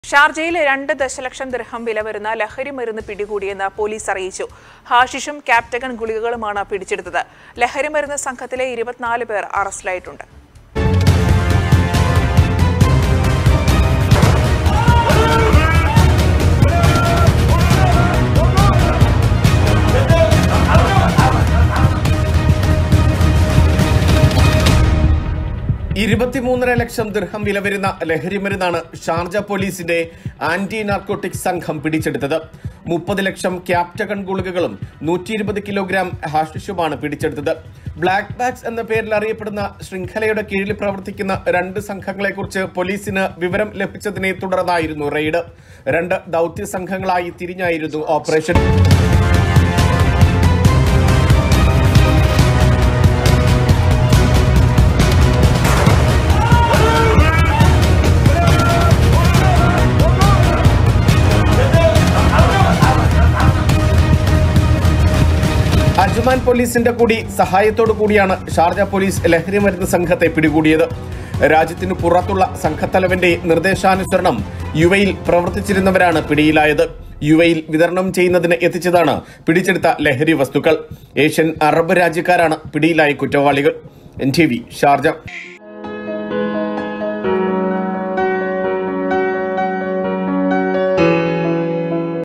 ഷാർജയിൽ രണ്ട് ദശലക്ഷം ദിർഹം വില വരുന്ന ലഹരി മരുന്ന് പിടികൂടിയെന്ന് പോലീസ് അറിയിച്ചു ഹാഷിഷും ക്യാപ്റ്റഗൺ ഗുളികകളുമാണ് പിടിച്ചെടുത്തത് ലഹരി മരുന്ന് സംഘത്തിലെ ഇരുപത്തിനാല് പേർ അറസ്റ്റിലായിട്ടുണ്ട് ഇരുപത്തിമൂന്നര ലക്ഷം ദിർഹം വില വരുന്ന ലഹരിമരുന്നാണ് ഷാർജ പോലീസിന്റെ ആന്റി നാർക്കോട്ടിക് സംഘം പിടിച്ചെടുത്തത് മുപ്പത് ലക്ഷം ക്യാപ്റ്റഗൺ ഗുളികകളും നൂറ്റി ഇരുപത് കിലോഗ്രാം ഹാഷിഷുമാണ് പിടിച്ചെടുത്തത് ബ്ലാക്ക് ബാഗ്സ് എന്ന പേരിൽ അറിയപ്പെടുന്ന ശൃംഖലയുടെ കീഴിൽ പ്രവർത്തിക്കുന്ന രണ്ട് സംഘങ്ങളെക്കുറിച്ച് പോലീസിന് വിവരം ലഭിച്ചതിനെ തുടർന്നായിരുന്നു റെയ്ഡ് രണ്ട് ദൌത്യ സംഘങ്ങളായി തിരിഞ്ഞായിരുന്നു ഓപ്പറേഷൻ അജ്മാൻ പോലീസിന്റെ കൂടി സഹായത്തോടു കൂടിയാണ് ഷാർജ പോലീസ് ലഹരി മരുന്ന് സംഘത്തെ പിടികൂടിയത് രാജ്യത്തിനു പുറത്തുള്ള സംഘത്തലവന്റെ നിർദ്ദേശാനുസരണം യുവയിൽ പ്രവർത്തിച്ചിരുന്നവരാണ് പിടിയിലായത് യുവയിൽ വിതരണം ചെയ്യുന്നതിന് എത്തിച്ചതാണ് പിടിച്ചെടുത്ത ലഹരി വസ്തുക്കൾ ഏഷ്യൻ അറബ് രാജ്യക്കാരാണ് പിടിയിലായ കുറ്റവാളികൾ എൻ ടി വി ഷാർജ